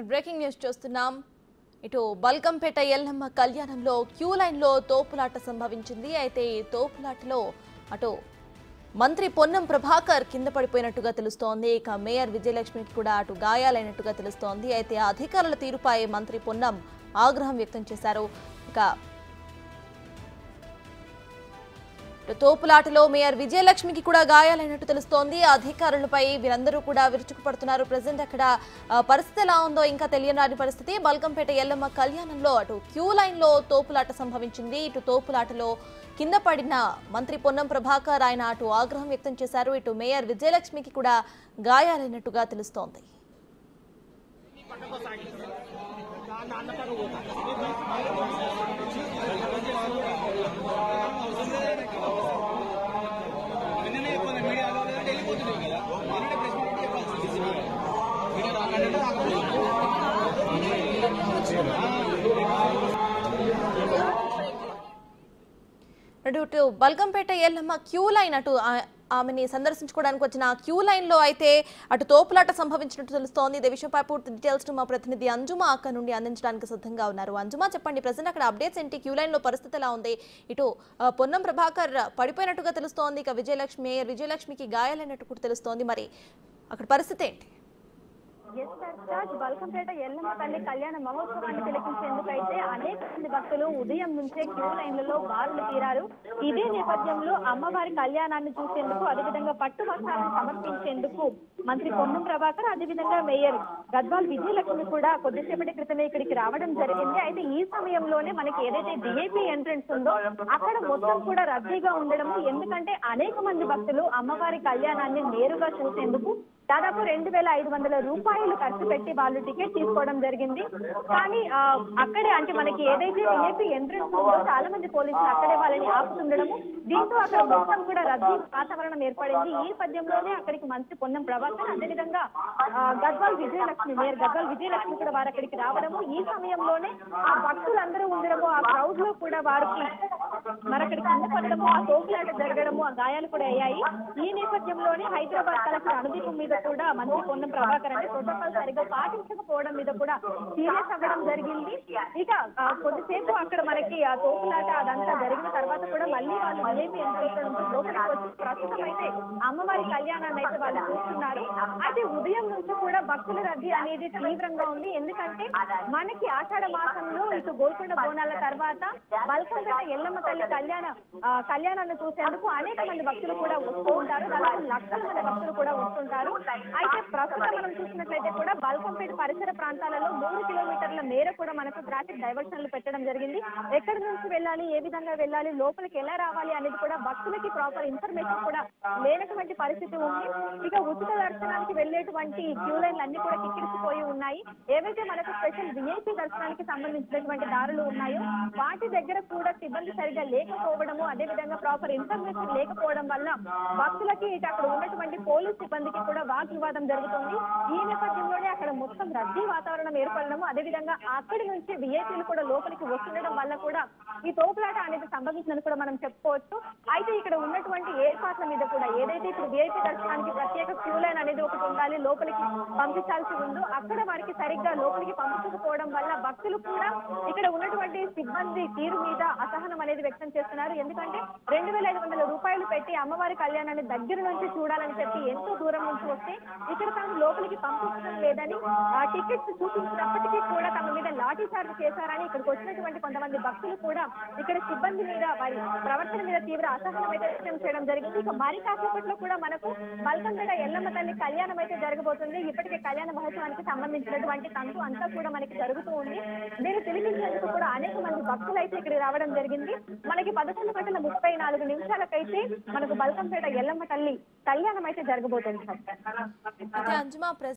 breaking news చూస్తున్నాం ఇటు బల్కంపేట ఎల్లమ్మ కళ్యాణంలో క్యూ లైన్లో తోపులాట సంభవించింది అయితే ఈ తోపులాటలో అటు మంత్రి పొన్నం ప్రభాకర్ కింద పడిపోయినట్టుగా తెలుస్తోంది ఇక మేయర్ విజయలక్ష్మికి కూడా అటు గాయాలైనట్టుగా తెలుస్తోంది అయితే అధికారుల తీరుపై మంత్రి పొన్నం ఆగ్రహం వ్యక్తం చేశారు ఇక ఇటు తోపులాటలో మేయర్ విజయలక్ష్మికి కూడా గాయాలైనట్టు తెలుస్తోంది అధికారులపై వీరందరూ కూడా విరుచుకుపడుతున్నారు ప్రజెంట్ అక్కడ ఆ, పరిస్థితి ఎలా ఉందో ఇంకా తెలియని పరిస్థితి బల్కంపేట ఎల్లమ్మ కళ్యాణంలో అటు క్యూ లైన్ లో తోపులాట సంభవించింది ఇటు తోపులాటలో కింద పడిన మంత్రి పొన్నం ప్రభాకర్ ఆయన అటు ఆగ్రహం వ్యక్తం చేశారు ఇటు మేయర్ విజయలక్ష్మికి కూడా గాయాలైనట్టుగా తెలుస్తోంది నిన్ననే చెప్పాలి మీడియాలో లేదంటే వెళ్ళిపోతున్నాయి కదా నిన్ననే ప్రెస్ మీట్ పెట్టి చెప్పాల్సింది మీడియా రాకండి రాకపోయింది అటు ఇటు బల్కంపేట ఎల్లమ్మ క్యూ లైన్ అటు ఆ- ఆమెని సందర్శించుకోవడానికి వచ్చిన ఆ క్యూ లైన్ లో అయితే అటు తోపులాట సంభవించినట్టు తెలుస్తోంది ఇదే విషయంపై పూర్తి డీటెయిల్స్ ను మా ప్రతినిధి అంజుమా అక్క నుండి అందించడానికి సిద్ధంగా ఉన్నారు అంజుమా చెప్పండి ప్రజెంట్ అక్కడ అప్డేట్స్ ఏంటి క్యూ లైన్ లో పరిస్థితి ఎలా ఉంది ఇటు ఆ, పొన్నం ప్రభాకర్ పడిపోయినట్టుగా తెలుస్తోంది ఇక విజయలక్ష్మి మేయర్ విజయలక్ష్మికి గాయాలైనట్టు కూడా తెలుస్తోంది మరి అక్కడ పరిస్థితి ఏంటి ఎస్ సార్ రాజ్ బల్కంపేట ఎల్లమ్మ తల్లి కళ్యాణ మహోత్సవాన్ని తిలకించేందుకైతే అనేక మంది భక్తులు ఉదయం నుంచే క్యూ లైన్లలో బారులు తీరారు ఇదే నేపథ్యంలో అమ్మవారి కళ్యాణాన్ని చూసేందుకు అదేవిధంగా పట్టు వస్త్రాలను సమర్పించేందుకు మంత్రి పొన్నం ప్రభాకర్ అదేవిధంగా మేయర్ గద్వాల్ విజయలక్ష్మి కూడా కొద్దిసేపటి క్రితమే ఇక్కడికి రావడం జరిగింది అయితే ఈ సమయంలోనే మనకి ఏదైతే డిఐపి ఎంట్రన్స్ ఉందో అక్కడ మొత్తం కూడా రద్దీగా ఉండడము ఎందుకంటే అనేక మంది భక్తులు అమ్మవారి కళ్యాణాన్ని నేరుగా చూసేందుకు దాదాపు రెండు వేల ఐదు వందల రూపాయలు ఖర్చు పెట్టి వాళ్ళు టికెట్ తీసుకోవడం జరిగింది కానీ ఆ, అక్కడే అంటే మనకి ఏదైతే విఐపి ఎంట్రన్స్ ఉందో చాలా మంది పోలీసులు అక్కడే వాళ్ళని ఆపుతుండడము దీంతో అక్కడ మొత్తం కూడా రద్దీ వాతావరణం ఏర్పడింది ఈ నేపథ్యంలోనే అక్కడికి మంత్రి పొన్నం ప్రభాకర్ అదేవిధంగా ఆ, గద్వాల్ విజయలక్ష్మి మేయర్ గద్వాల్ విజయలక్ష్మి కూడా వారు అక్కడికి రావడము ఈ సమయంలోనే ఆ భక్తులందరూ ఉండడము ఆ క్రౌడ్ లో కూడా వారికి మరి అక్కడ కింద పడడము ఆ తోపులాట జరగడము ఆ గాయాలు కూడా అయ్యాయి ఈ నేపథ్యంలోనే హైదరాబాద్ కలెక్టర్ అనుదీపం మీద కూడా మంత్రి పొన్నం ప్రభాకర్ అంటే ప్రోటోకాల్ సరిగ్గా పాటించకపోవడం మీద కూడా సీరియస్ అవ్వడం జరిగింది ఇక ఆ, కొద్దిసేపు అక్కడ మనకి ఆ తోపులాట అదంతా జరిగిన తర్వాత కూడా మళ్ళీ వాళ్ళు విఐపి ఎంట్రన్స్ లోపలికి వచ్చి ప్రస్తుతం అయితే అమ్మవారి కళ్యాణాన్ని అయితే వాళ్ళు చూస్తున్నారు అయితే ఉదయం నుంచి కూడా భక్తుల రద్దీ అనేది తీవ్రంగా ఉంది ఎందుకంటే మనకి ఆషాఢ మాసంలో ఇటు గోల్కొండ బోనాల తర్వాత బల్కంపేట ఎల్లమ్మ తల్లి కళ్యాణ ఆ, కళ్యాణాన్ని చూసేందుకు అనేక మంది భక్తులు కూడా వస్తూ ఉంటారు దాదాపు లక్షల మంది భక్తులు కూడా వస్తుంటారు అయితే ప్రస్తుతం మనం చూసినట్లయితే కూడా బల్కంపేట పరిసర ప్రాంతాలలో మూడు కిలోమీటర్ల మేర కూడా మనకు ట్రాఫిక్ డైవర్షన్లు పెట్టడం జరిగింది ఎక్కడి నుంచి వెళ్ళాలి ఏ విధంగా వెళ్ళాలి లోపలికి ఎలా రావాలి అనేది కూడా భక్తులకి ప్రాపర్ ఇన్ఫర్మేషన్ కూడా లేనటువంటి పరిస్థితి ఉంది ఇక ఉచిత దర్శనానికి వెళ్ళేటువంటి క్యూ లైన్లు అన్ని కూడా కిక్కిరిసిపోయి ఉన్నాయి ఏవైతే మనకు స్పెషల్ విఐపి దర్శనానికి సంబంధించినటువంటి దారులు ఉన్నాయో వాటి దగ్గర కూడా సిబ్బంది సరిగా లేకపోవడము అదే విధంగా ప్రాపర్ ఇన్ఫర్మేషన్ లేకపోవడం వల్ల భక్తులకి ఇటు అక్కడ ఉన్నటువంటి పోలీస్ సిబ్బందికి కూడా వాగ్వివాదం జరుగుతుంది ఈ నేపథ్యంలోనే అక్కడ మొత్తం రద్దీ వాతావరణం ఏర్పడడము అదే విధంగా అక్కడి నుంచి విఐపీలు కూడా లోపలికి వస్తుండడం వల్ల కూడా ఈ తోపులాట అనేది సంభవించిందని కూడా మనం చెప్పుకోవచ్చు అయితే ఇక్కడ ఉన్నటువంటి ఏర్పాట్ల మీద కూడా ఏదైతే ఇప్పుడు విఐపీ దర్శనానికి ప్రత్యేక క్యూ లైన్ అనేది ఒకటి ఉండాలి లోపలికి పంపించాల్సి ఉందో అక్కడ వారికి సరిగ్గా లోపలికి పంపించకపోవడం వల్ల భక్తులు కూడా ఇక్కడ ఉన్నటువంటి సిబ్బంది తీరు మీద అసహనం అనేది వ్యక్తం చేస్తున్నారు ఎందుకంటే రెండు వేల ఐదు వందల రూపాయలు పెట్టి అమ్మవారి కళ్యాణాన్ని దగ్గర నుంచి చూడాలని చెప్పి ఎంతో దూరం నుంచి వస్తే ఇక్కడ తాము లోపలికి పంపించడం లేదని ఆ టికెట్స్ చూపించినప్పటికీ కూడా తమ మీద లాఠీ చార్జ్ చేశారని ఇక్కడికి వచ్చినటువంటి కొంతమంది భక్తులు కూడా ఇక్కడ సిబ్బంది మీద వారి ప్రవర్తన మీద తీవ్ర అసహనం అయితే వ్యక్తం చేయడం జరిగింది ఇక మరి కాసేపట్లో కూడా మనకు బల్కంపేట ఎల్లమ్మ తల్లి కళ్యాణం అయితే జరగబోతుంది ఇప్పటికే కళ్యాణ మహోత్సవానికి సంబంధించినటువంటి తంతు అంతా కూడా మనకి జరుగుతూ ఉంది దీన్ని తెలిపించేందుకు కూడా అనేక మంది భక్తులు అయితే ఇక్కడికి రావడం జరిగింది మనకి పదకొండు గంటల ముప్పై నాలుగు నిమిషాలకైతే మనకు బల్కంపేట ఎల్లమ్మ తల్లి కళ్యాణం అయితే జరగబోతుంది సార్ అయితే అంజుమా